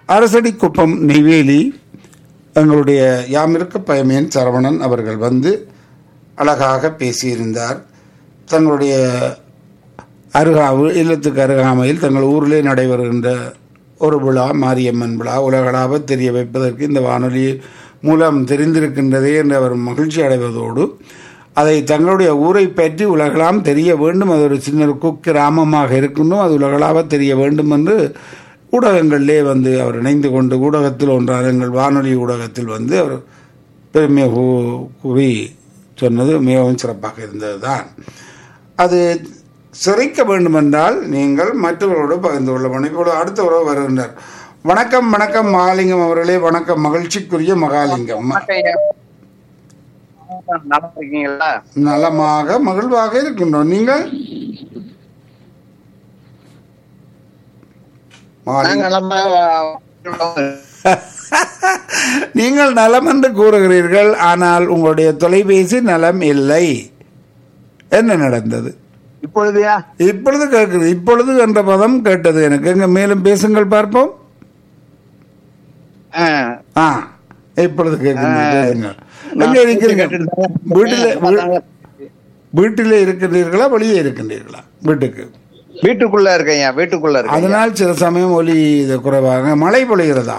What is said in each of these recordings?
அரசடி குப்பம் நெய்வேலி எங்களுடைய யாமிருக்க பயமேன் சரவணன் அவர்கள் வந்து அழகாக பேசியிருந்தார் தங்களுடைய அருகா இல்லத்துக்கு அருகாமையில் தங்கள் ஊரிலே நடைபெறுகின்ற ஒரு விழா மாரியம்மன் விழா உலகளாவ தெரிய வைப்பதற்கு இந்த வானொலி மூலம் தெரிந்திருக்கின்றதே என்று அவர் மகிழ்ச்சி அடைவதோடு அதை தங்களுடைய ஊரை பற்றி உலகளாம் தெரிய வேண்டும் அது ஒரு சின்ன குக்கிராமமாக இருக்கணும் அது உலகளாவ தெரிய வேண்டும் என்று ஊடகங்களிலே வந்து அவர் இணைந்து கொண்டு ஊடகத்தில் ஒன்றாக எங்கள் வானொலி ஊடகத்தில் வந்து அவர் பெருமை கு- குவி சொன்னது மிகவும் சிறப்பாக இருந்தது தான் அது சிறைக்க வேண்டுமென்றால் நீங்கள் மற்றவர்களோடு பகிர்ந்து கொள்ள வேண்டும் இப்பொழுது அடுத்த உறவு வருகின்றார் வணக்கம் வணக்கம் மகாலிங்கம் அவர்களே வணக்கம் மகிழ்ச்சிக்குரிய மகாலிங்கம் நல்லா இருக்கீங்களா நலமாக மகிழ்வாக இருக்கின்றோம் நீங்கள் மகாலிங்கம். நாங்க நம்ம நீங்கள் நலம் என்று கூறுகிறீர்கள் ஆனால் உங்களுடைய தொலைபேசி நலம் இல்லை என்ன நடந்தது இப்பொழுதையா இப்பொழுது கேட்குது இப்பொழுது என்ற பதம் கேட்டது எனக்கு எங்க மேலும் பேசுங்கள் பார்ப்போம் ஆ இப்பொழுது கேட்குது பேசுங்க எங்க இருக்கிறீங்க வீட்டில் வீட்டிலே இருக்கின்றீர்களா வெளியே இருக்கின்றீர்களா வீட்டுக்கு வீட்டுக்குள்ள இருக்கேன் வீட்டுக்குள்ள இருக்கேன் அதனால் சில சமயம் ஒலி இது குறைவாக மழை பொழிகிறதா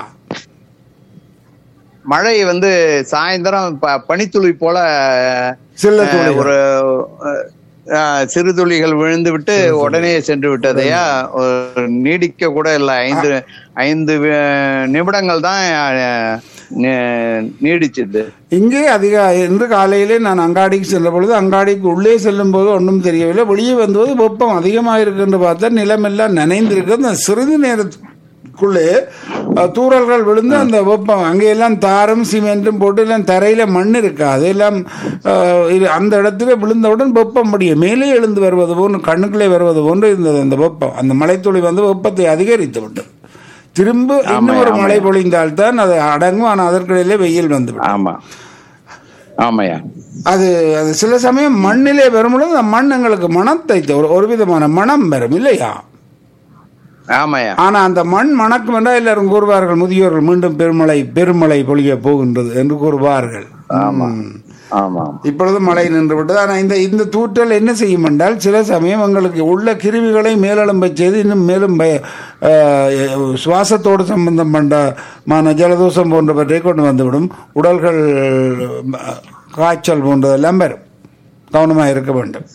மழை வந்து சாயந்தரம் ப- பனித்துளி போல சில அஹ், துளிகள். ஒரு அஹ், சிறு துளிகள் விழுந்து விட்டு உடனே சென்று விட்டதையா ஒரு நீடிக்க கூட இல்லை ஐந்து ஐந்து வி- நிமிடங்கள் தான் அஹ், நீ- நீடிச்சது இங்கே அதிக இன்று காலையிலே நான் அங்காடிக்கு சென்ற பொழுது அங்காடிக்கு உள்ளே செல்லும் போது ஒன்றும் தெரியவில்லை வெளியே வந்தபோது வெப்பம் அதிகமாக இருக்குன்னு பார்த்தா நிலமெல்லாம் நனைந்திருக்கு அந்த சிறிது நேரத்துக்குள்ளே அஹ், தூறல்கள் விழுந்து அந்த வெப்பம் அங்கெல்லாம் தாரும் சிமெண்ட்டும் போட்டு எல்லாம் தரையில மண் இருக்கா அதெல்லாம் அஹ், இது- அந்த இடத்துல விழுந்தவுடன் வெப்பம் முடியும் மேலே எழுந்து வருவது போன்று கண்ணுக்குள்ளே வருவது போன்று இருந்தது அந்த வெப்பம் அந்த மழைத்துளி வந்து வெப்பத்தை அதிகரித்து விட்டது திரும்ப இன்னும் ஒரு மழை பொழிந்தால்தான் அது அடங்கும் ஆனால் அதற்கிடையிலே வெயில் வந்துவிடும் ஆமா ஆமாயா அது அது சில சமயம் மண்ணிலே வரும்பொழுது அந்த மண் எங்களுக்கு மனத்தை த- ஒரு ஒரு விதமான மனம் வரும் இல்லையா ஆமாயா ஆனா அந்த மண் மணக்கும் என்றால் எல்லாரும் கூறுவார்கள் முதியோர்கள் மீண்டும் பெருமழை பெருமழை பொழிய போகின்றது என்று கூறுவார்கள் ம். ஆமா இப்பொழுது மழை நின்று விட்டது ஆனால் இந்த இந்த தூற்றல் என்ன செய்யும் என்றால் சில சமயம் எங்களுக்கு உள்ள கிருமிகளை மேலெழும்பச் செய்து இன்னும் மேலும் பய அஹ், சுவாசத்தோடு சம்பந்தம் பண்ணமான ஜலதோஷம் போன்றவற்றை கொண்டு வந்துவிடும் உடல்கள் அஹ், காய்ச்சல் போன்றதெல்லாம் வரும் கவனமாக இருக்க வேண்டும்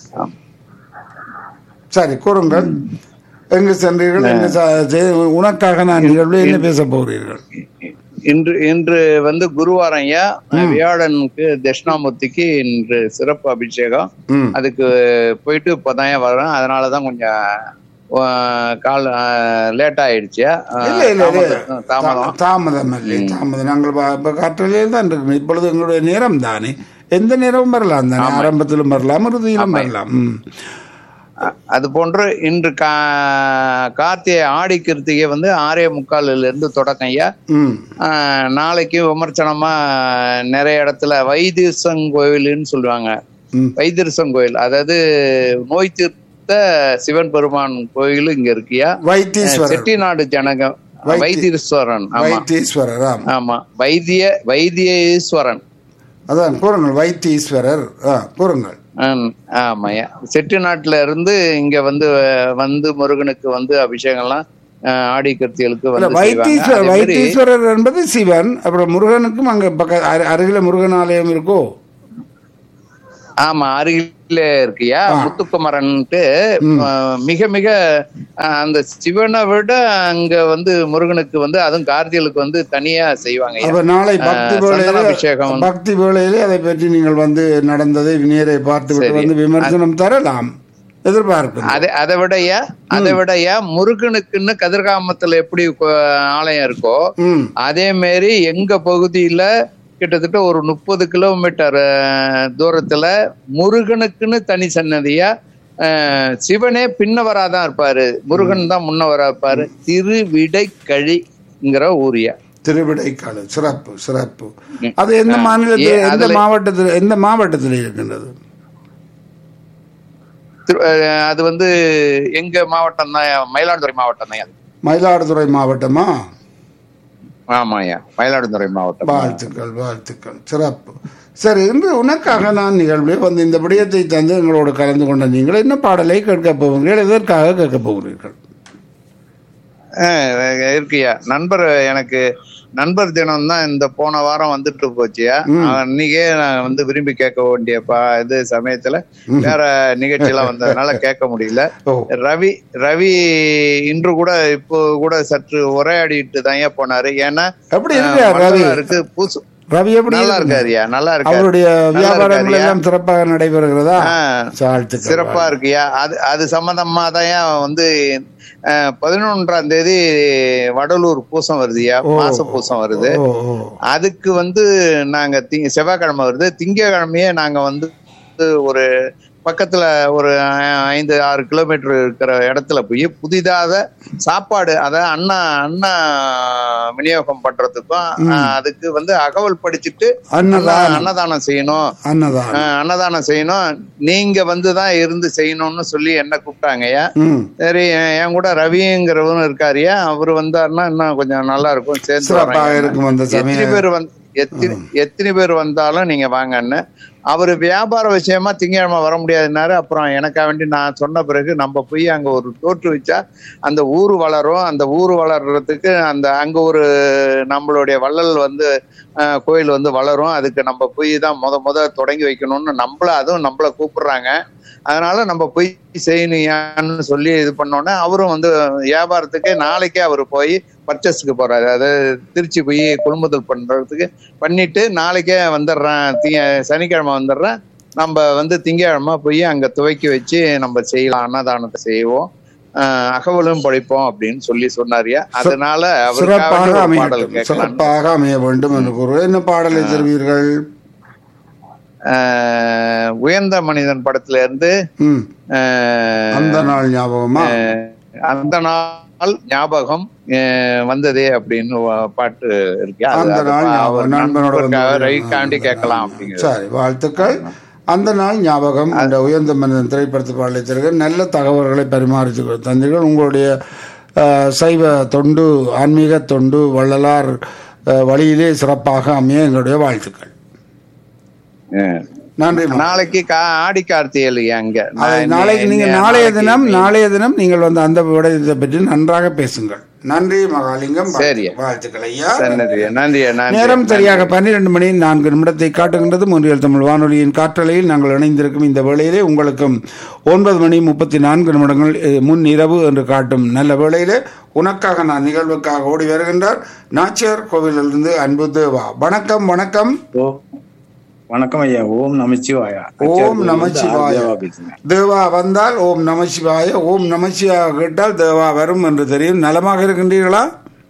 சரி கூறுங்கள் எங்கு சென்றீர்கள் என்ன சா- செய்- உனக்காக நான் நிகழ்வு என்ன பேச போகிறீர்கள் இன்று இன்று வந்து குருவாரம் ஐயா வியாழனுக்கு தட்சிணாமூர்த்திக்கு இன்று சிறப்பு அபிஷேகம் ம் அதுக்கு போயிட்டு இப்போதான் வரேன் அதனாலதான் கொஞ்சம் ஆஹ், கால் லேட் ஆயிடுச்சு ஆஹ், இல்ல இல்ல இல்ல தாமதம் தாமதம் தாமதம் இல்லை தாமதம் நாங்கள் ப- இப்ப காற்றலையில் தான் இருக்கணும் இப்பொழுது எங்களுடைய நேரம் தானே எந்த நேரமும் வரலாம் தானே ஆரம்பத்திலும் வரலாம் இறுதியிலும் வரலாம் ம். அ- அது போன்று இன்று கா கார்த்திகை ஆடி கிருத்திகை வந்து ஆறே முக்கால்ல இருந்து தொடக்கம் ஐயா ம் ஆஹ், நாளைக்கு விமர்சனமா நிறைய இடத்துல வைத்தீசம் கோயில்னு சொல்லுவாங்க ம். வைத்தீசம் கோயில் அதாவது நோய் தீர்த்த சிவன் பெருமான் கோயில் இங்க இருக்கியா வைத்தீஸ்வரர் செட்டிநாடு ஜனகம் வைத்தி- வைத்தீஸ்வரன் ஆமா வைத்தீஸ்வரர் ஆம் ஆமா வைத்திய வைத்தியேஸ்வரன் அதான் கூறுங்கள் வைத்தீஸ்வரர் ஆ கூறுங்கள் ஹம், ஆமாய்யா செட்டிநாட்டுல இருந்து இங்க வந்து வந்து முருகனுக்கு வந்து அபிஷேகம்லாம் ஆஹ், ஆடி கிருத்திகளுக்கு இல்ல வந்து செய்வாங்க. வைத்தீஸ்வரர் அதே மாதிரி- வைத்தீஸ்வரர் என்பது சிவன் அப்புறம் முருகனுக்கும் அங்க பக்க அரு- அருகில முருகன் ஆலயம் இருக்கோ ஆமா அருகில இருக்கியா முத்துக்குமரன்ட்டு ஆஹ், மிக மிக ஆஹ், அந்த சிவனை விட அங்க வந்து முருகனுக்கு வந்து அதுவும் கார்த்திகளுக்கு வந்து தனியா செய்வாங்க அப்ப நாளை பக்தி ஆஹ், வேளையில சந்தனாபிஷேகம். பக்தி வேளையிலே அதை பற்றி நீங்கள் வந்து நடந்ததை நேரே பார்த்து விட்டு சரி. வந்து விமர்சனம் தரலாம் எதிர்பார்க்கிறோம் அதை அதை விடயா அதை விடயா முருகனுக்குன்னு கதிர்காமத்துல எப்படி கோ- ஆலயம் இருக்கோ ம் அதே மாரி எங்க பகுதியில கிட்டத்தட்ட ஒரு முப்பது கிலோமீட்டர் அஹ், தூரத்துல முருகனுக்குன்னு தனி சன்னதியா அஹ், சிவனே பின்னவராதான் இருப்பாரு முருகன் தான் முன்னவரா இருப்பாரு திருவிடைக்கழிங்கிற ஊரியா திருவிடைக்காடு சிறப்பு சிறப்பு ம். அது எந்த ஆ, மாநிலத்தில் ஏ, எந்த அதுல- மாவட்டத்தில் எந்த மாவட்டத்தில் இருக்கின்றது திரு- அஹ், அது வந்து எங்க மாவட்டம் தான் மயிலாடுதுறை மாவட்டம் தான் அது மயிலாடுதுறை மாவட்டமா ஆமாய்யா மயிலாடுதுறை மாவட்டம் வாழ்த்துக்கள் வாழ்த்துக்கள் சிறப்பு சரி இன்று உனக்காக நான் நிகழ்வில் வந்து இந்த விடயத்தை தந்து எங்களோடு கலந்து கொண்ட நீங்கள் என்ன பாடலை கேட்கப் போகிறீர்கள் எதற்காக கேட்கப் போகிறீர்கள் அஹ் இருக்குயா நண்பர் எனக்கு நண்பர் தினம் தான் இந்த போன வாரம் வந்துட்டு போச்சுயா அன்னைக்கே நான் வந்து விரும்பி கேட்க வேண்டிய பா இது சமயத்துல வேற நிகழ்ச்சி எல்லாம் வந்ததுனால கேட்க முடியல ஓ ரவி ரவி இன்று கூட இப்போ கூட சற்று உரையாடிட்டு தான் போனாரு ஏன்னா எப்படி இருக்கார் ரவி மண்டலம் இருக்கு பூசு ரவி எப்படி நல்லா இருக்கார்? இருக்காருயா நல்லா இருக்காரு அவருடைய வியாபாரங்கள் இருக்காருயா. எல்லாம் சிறப்பாக நடைபெறுகிறதா ஆஹ் வாழ்த்துக்கள் சிறப்பா இருக்குயா அது அது சம்பந்தமா தான் வந்து அஹ், பதினொன்றாம் தேதி வடலூர் பூசம் வருதுயா ஓ. மாச பூசம் வருது ஓ ஓ அதுக்கு வந்து நாங்க திங்க செவ்வாய்க்கிழமை வருது திங்கக்கிழமையே நாங்க வந்து ஒரு பக்கத்துல ஒரு ஐ- ஐந்து ஆறு கிலோமீட்டர் இருக்கிற இடத்துல போய் புதிதாக சாப்பாடு அதாவது அண்ணா அண்ணா விநியோகம் பண்றதுக்கும் அஹ், அதுக்கு வந்து அகவல் படிச்சுட்டு அண்ணா அன்னதானம் அன்னதானம் செய்யணும் அன்னதானம் அஹ், அன்னதானம் செய்யணும் நீங்க வந்துதான் இருந்து செய்யணும்னு சொல்லி என்ன கூப்பிட்டாங்கய்யா ம் சரி என் என் கூட ரவிங்கிறவரும் இருக்காருயா அவர் வந்தாருன்னா இன்னும் கொஞ்சம் நல்லா இருக்கும் சேர்ந்து சிறப்பாக வரேன். இருக்கும் அந்த எத்தனை சமயம் பேர் வந்து எத்தனை எத்தனை பேர் வந்தாலும் நீங்க வாங்கன்னு அவர் வியாபார விஷயமா திங்கக்கிழமை வர முடியாதுன்னாரு அப்புறம் எனக்கா வேண்டி நான் சொன்ன பிறகு நம்ம போய் அங்க ஒரு தோற்று வச்சா அந்த ஊர் வளரும் அந்த ஊர் வளர்றதுக்கு அந்த அங்க ஒரு நம்மளுடைய வள்ளல் வந்து அஹ், கோயில் வந்து வளரும் அதுக்கு நம்ம போய் தான் முத முத தொடங்கி வைக்கணும்னு நம்மள அதுவும் நம்மள கூப்பிடுறாங்க அதனால நம்ம போய் செய்யணும்னு சொல்லி இது பண்ணோன்னே அவரும் வந்து வியாபாரத்துக்கு நாளைக்கே அவர் போய் பர்ச்சேஸ்க்கு போறாரு அதாவது திருச்சி போய் கொள்முதல் பண்றதுக்கு பண்ணிட்டு நாளைக்கே வந்துடுறேன் தி சனிக்கிழமை வந்துடுறேன் நம்ம வந்து திங்கக்கிழமை போய் அங்க துவக்கி வச்சு நம்ம செய்யலாம் அன்னதானத்தை செய்வோம் ஆஹ் அகவலும் படிப்போம் அப்படின்னு சொல்லி சொன்னாரியா அதனால அவருக்காக சிறப்பாக ஒரு பாடல் அமையட்டும் கேட்கலாம் சிறப்பாக அமைய வேண்டும் என்று கூறுவது என்ன பாடலை தருவீர்கள் ஆஹ் உயர்ந்த மனிதன் படத்துல இருந்து ம் ஆஹ் அந்த நாள் ஞாபகமா அந்த நாள் ஞாபகம் அஹ் வந்ததே அப்படின்னு வ- பாட்டு இருக்கு அது- அந்த அது நாள் அவர் ஞாபகம் நண்பனோட வந்து நண்பருக்காக ரவிக்காண்டி கேட்கலாம் அப்படிங்கிறது சரி வாழ்த்துக்கள் அந்த நாள் ஞாபகம் இந்த உயர்ந்த மனிதன் திரைப்படத்து பாடலை தருகிற நல்ல தகவல்களை பரிமாறி தந்தீர்கள் உங்களுடைய அஹ், சைவ தொண்டு ஆன்மீக தொண்டு வள்ளலார் அஹ், வழியிலே சிறப்பாக அமைய எங்களுடைய வாழ்த்துக்கள் அஹ் நன்றி மா. நாளைக்கு கா ஆடி கார்த்திகை அங்க அதை நான் நாளைக்கு இன்னை- நீங்க இன்னை நாளைய நாளைக்கு தினம் நாளைய தினம் நீங்கள் வந்து அந்த விடயத்தை பற்றி நன்றாக பேசுங்கள் நன்றி மகாலிங்கம் சரி. வாழ்த்துக்கள் ஐயா நன்றி நன்றி நன்றி நேரம் சரியாக பன்னிரண்டு மணி நான்கு நிமிடத்தை காட்டுகின்றது முன்றியல் தமிழ் வானொலியின் காற்றலையில் நாங்கள் இணைந்திருக்கும் இந்த வேளையிலே உங்களுக்கும் ஒன்பது மணி முப்பத்தி நான்கு நிமிடங்கள் அஹ், முன் இரவு என்று காட்டும் நல்ல வேளையிலே உனக்காக நான் நிகழ்வுக்காக ஓடி வருகின்றார் நாச்சியார் கோவிலிலிருந்து அன்பு தேவா வணக்கம் வணக்கம் ஓ வணக்கம் ஐயா ஓம் நமச்சிவாயா ஓம் நமச்சிவாய தேவா பேசுறேன். தேவா வந்தால் ஓம் நமசிவாய ஓம் நமசிவாய கேட்டால் தேவா வரும் என்று தெரியும் நலமாக இருக்கின்றீர்களா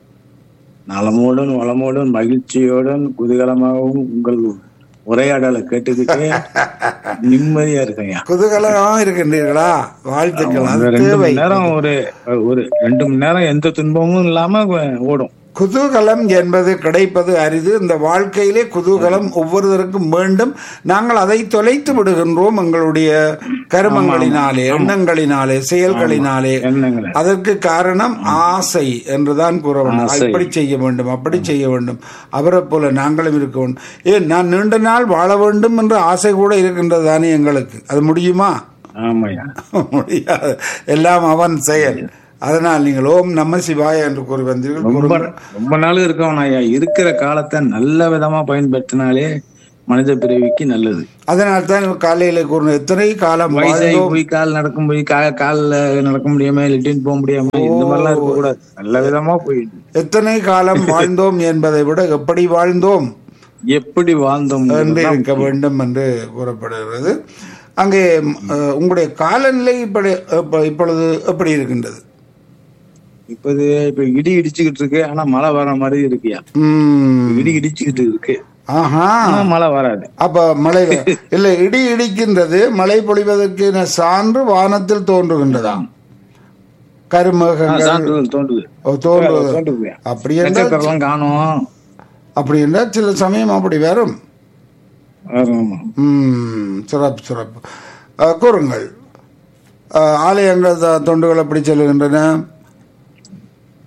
நலமோடும் வளமோடும் மகிழ்ச்சியோடும் குதூகலமாகவும் உங்கள் உரையாடலை கேட்டதுக்கு நிம்மதியா இருக்கேன் குதூகலமாக இருக்கின்றீர்களா வாழ்த்துக்கள் அது ரெண்டு தேவை மணி நேரம் ஒரு ஒரு ரெண்டு மணி நேரம் எந்த துன்பமும் இல்லாம ஓடும் குதூகலம் என்பது கிடைப்பது அரிது இந்த வாழ்க்கையிலே குதூகலம் ஒவ்வொருவருக்கும் வேண்டும் நாங்கள் அதை தொலைத்து விடுகின்றோம் எங்களுடைய கருமங்களினாலே எண்ணங்களினாலே செயல்களினாலே என்னங்களே அதற்கு காரணம் ஆசை என்றுதான் கூற வேண்டும் ஆசை. இப்படி செய்ய வேண்டும் அப்படி செய்ய வேண்டும் அவரை போல நாங்களும் இருக்க வேண்டும் ஏன் நான் நீண்ட நாள் வாழ வேண்டும் என்ற ஆசை கூட இருக்கின்றது தானே எங்களுக்கு அது முடியுமா ஆமாய்யா முடியாது எல்லாம் அவன் செயல் அதனால் நீங்கள் ஓம் நம சிவாய என்று கூறி வந்தீர்கள் ரொம்ப கூறுங்கள். ரொம்ப நாள் இருக்கவன் ஐயா இருக்கிற காலத்தை நல்ல விதமா பயன்படுத்தினாலே மனித பிறவிக்கு நல்லது அதனால் தான் காலையில கூறின எத்தனை காலம் வயசாகி வாழ்ந்தோம் போய் கால் நடக்கும் போய் கா கால்ல நடக்க முடியாம லெட்டின் போக முடியாம இந்த மாதிரிலாம் இருக்க கூடாது நல்ல விதமா போயிட்டு எத்தனை காலம் வாழ்ந்தோம் என்பதை விட எப்படி வாழ்ந்தோம் எப்படி வாழ்ந்தோம் என்று இருக்க வேண்டும் என்று கூறப்படுகிறது அங்கே அஹ், உங்களுடைய காலநிலை இப்படி இப்ப- இப்பொழுது எப்படி இருக்கின்றது இப்போது இப்ப இடி இடிச்சுக்கிட்டு இருக்கு ஆனா மழை வர மாதிரி இருக்கியா உம், இடி இடிச்சுக்கிட்டு இருக்கு ஆஹா ஆனா மழை வராது அப்ப மழை இல்ல இடி இடிக்கின்றது மழை பொழிவதற்கு சான்று வானத்தில் தோன்றுகின்றதா ஆ, கருமேகங்கள் சான்றுகள் தோன்றுது ஓ, தோன்றுவது தோன்றுது அப்படி என்றால் நட்சத்திரம்லாம் காணும் அப்படி என்றால் சில சமயம் அப்படி வரும் ஆமா. ம், சிறப்பு சிறப்பு அஹ், கூறுங்கள் அஹ், ஆலயங்கள் த- தொண்டுகள் எப்படி செல்லுகின்றன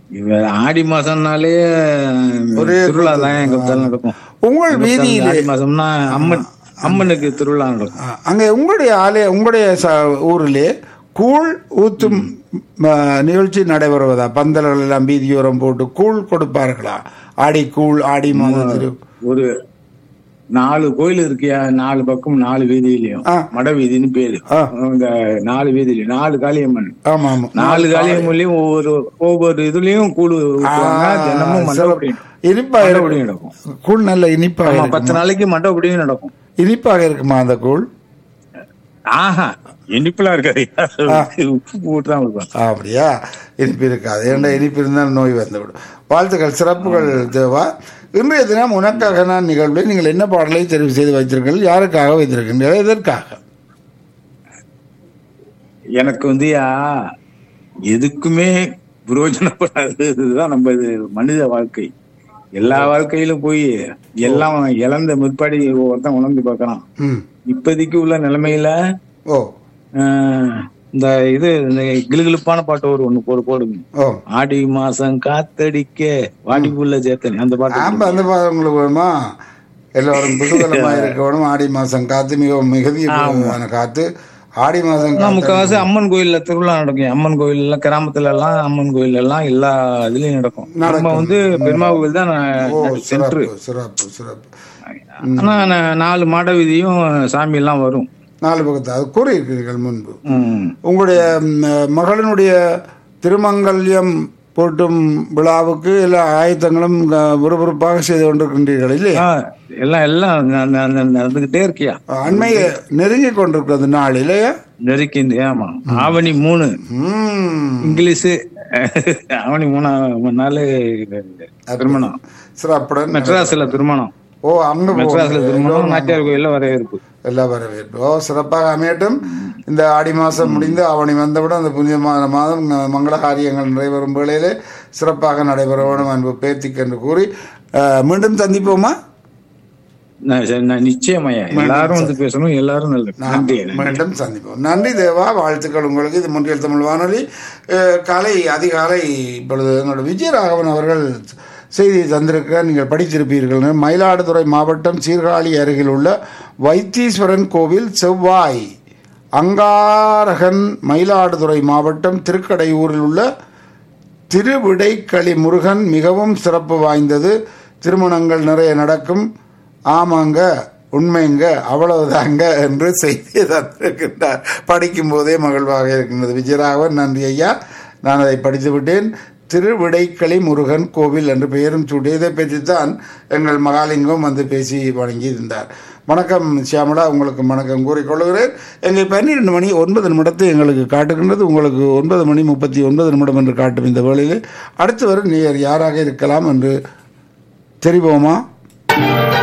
இவ ஆடி மாசம்னாலே ஒரே திருவிழா தான் எங்க பக்கம் நடக்கும் உங்கள் எங்க பக்கம் வீதியிலே ஆடி மாசம்னா அம்மன் அம்மனுக்கு திருவிழா நடக்கும் ஆ, அங்கே உங்களுடைய ஆலய உங்களுடைய ச ஊரிலே கூழ் ஊத்தும் ம, நிகழ்ச்சி நடைபெறுவதா பந்தல்கள் எல்லாம் வீதியோரம் போட்டு கூழ் கொடுப்பார்களா ஆடி கூழ் ஆடி மாதத்திரு ஒரு நாலு கோயில் இருக்கியா நாலு பக்கம் நாலு வீதியிலயும் ஆ. மட வீதின்னு பேரு ஆ. இந்த நாலு வீதியிலயும் நாலு காளியம்மன் ஆமா ஆமா நாலு காளியம்மன்லயும் ஒவ்வொரு ஒவ்வொரு இதுலயும் கூழ் ஊத்துவாங்க ஆ, தினமும் மண்டபடி இனிப்பா மண்டபடி இருக்கும் நடக்கும் கூழ் நல்ல இனிப்பாக ஆமா இருக்கும் பத்து நாளைக்கு மண்டபடியும் நடக்கும் இனிப்பாக இருக்குமா அந்த கூழ் ஆஹா இனிப்புலாம் இருக்காது உப்பு போட்டு தான் கொடுப்பாங்க ஆ, அப்படியா இனிப்பு இருக்காது ஏன்னா இனிப்பு இருந்தால் நோய் வந்துவிடும் வாழ்த்துக்கள் சிறப்புகள் தேவா இன்றைய தினம் உனக்காக நான் நிகழ்வில் நீங்கள் என்ன பாடலை தெரிவு செய்து வைத்திருக்கீர்கள் யாருக்காக வைத்திருக்கின்றீர்கள் எதற்காக எனக்கு வந்து யா, எதுக்குமே பிரயோஜனப்படாததுதான் நம்ம இது மனித வாழ்க்கை எல்லா வாழ்க்கையிலும் போய் எல்லாம் இழந்த முற்பாடி ஒருத்தன் உணர்ந்து பார்க்கறான் ம் இப்போதைக்கு உள்ள நிலைமையில ஓ ஆஹ், இந்த இது இந்த கிளுகிளுப்பான பாட்டு ஒரு ஒண்ணு போடு போடுங்க ஓ ஆடி மாசம் காத்தடிக்க வாடிக்குள்ள சேத்தனி அந்த பாட்டு ஆம்ப அந்த பாடம் உங்களுக்கு வேணுமா எல்லோரும் குதூகலமா இருக்க வேணும் ஆடி மாசம் காத்து மிகவும் மிகுதியான காத்து ஆடி மாசம் ஆனா, காத்து முக்காவாசி அம்மன் கோயில்ல திருவிழா நடக்கும் அம்மன் கோயில் எல்லாம் கிராமத்துல எல்லாம் அம்மன் கோயில் எல்லாம் எல்லா இதுலயும் நடக்கும் நம்ம வந்து பெருமா கோயில் தான் ஓ சென்ட்ரு சிறப்பு சிறப்பு சிறப்பு ஆனா நா- நாலு மாட வீதியும் சாமி எல்லாம் வரும் நாலு பக்கத்து அது கூறியிருக்கிறீர்கள் முன்பு ம். உங்களுடைய ம், மகளினுடைய திருமங்கல்யம் போட்டும் விழாவுக்கு எல்லா ஆயத்தங்களும் அஹ், விறுவிறுப்பாக செய்து கொண்டிருக்கின்றீர்கள் இல்லையா ஆ, எல்லாம் எல்லாம் ந- ந- ந- நடந்துகிட்டே இருக்கியா அண்மையை நெருங்கி கொண்டிருக்கிறது நாள் இல்லையா நெருக்கி ஆமா ஆவணி மூணு ம் இங்கிலீஷ் ஆவணி மூணாம் நாள் திருமணம் சிறப்புடன் மெட்ராஸ்ல திருமணம் ஓ அங்க மெட்ராஸ்ல போகணும். திருமணம் நாட்டியார் கோயில்ல வரவேற்பு எல்லா வரவேற்பு ஓ சிறப்பாக அமையட்டும் இந்த ஆடி மாதம் முடிந்து அவனி வந்தவுடன் அந்த புனிதமான மாதம் ந- மங்கள காரியங்கள் நிறைவேறும் வேளையிலே சிறப்பாக நடைபெற வேண்டும் அன்பு பேத்திக்கு என்று கூறி அஹ், மீண்டும் சந்திப்போமா நான் சரி, நான் நிச்சயமாயா எல்லாரும் வந்து பேசணும் எல்லாரும் நல்ல நன்றி மீண்டும் சந்திப்போம் நன்றி தேவா வாழ்த்துக்கள் உங்களுக்கு இது முன்றியல் தமிழ் வானொலி அஹ், காலை அதிகாலை இப்பொழுது எங்களோட விஜயராகவன் அவர்கள் செய்தியை தந்திருக்க நீங்கள் படித்திருப்பீர்கள் மயிலாடுதுறை மாவட்டம் சீர்காழி அருகில் உள்ள வைத்தீஸ்வரன் கோவில் செவ்வாய் அங்காரகன் மயிலாடுதுறை மாவட்டம் திருக்கடையூரில் உள்ள திருவிடைக்களி முருகன் மிகவும் சிறப்பு வாய்ந்தது திருமணங்கள் நிறைய நடக்கும் ஆமாங்க உண்மைங்க அவ்வளவுதாங்க என்று செய்தியை தந்திருக்கின்றார் படிக்கும் போதே மகிழ்வாக இருக்கின்றது விஜயராகவன் நன்றி ஐயா நான் அதை படித்து விட்டேன் திருவிடைக்களி முருகன் கோவில் என்று பெயரும் சூட்டியதை பற்றித்தான் எங்கள் மகாலிங்கம் வந்து பேசி வழங்கி இருந்தார் வணக்கம் சியாமலா உங்களுக்கு வணக்கம் கூறிக்கொள்கிறேன் எங்கள் பன்னிரெண்டு மணி ஒன்பது நிமிடத்தை எங்களுக்கு காட்டுகின்றது உங்களுக்கு ஒன்பது மணி முப்பத்தி ஒன்பது நிமிடம் என்று காட்டும் இந்த வேளையில் அடுத்து வரும் நேயர் யாராக இருக்கலாம் என்று தெரிவோமா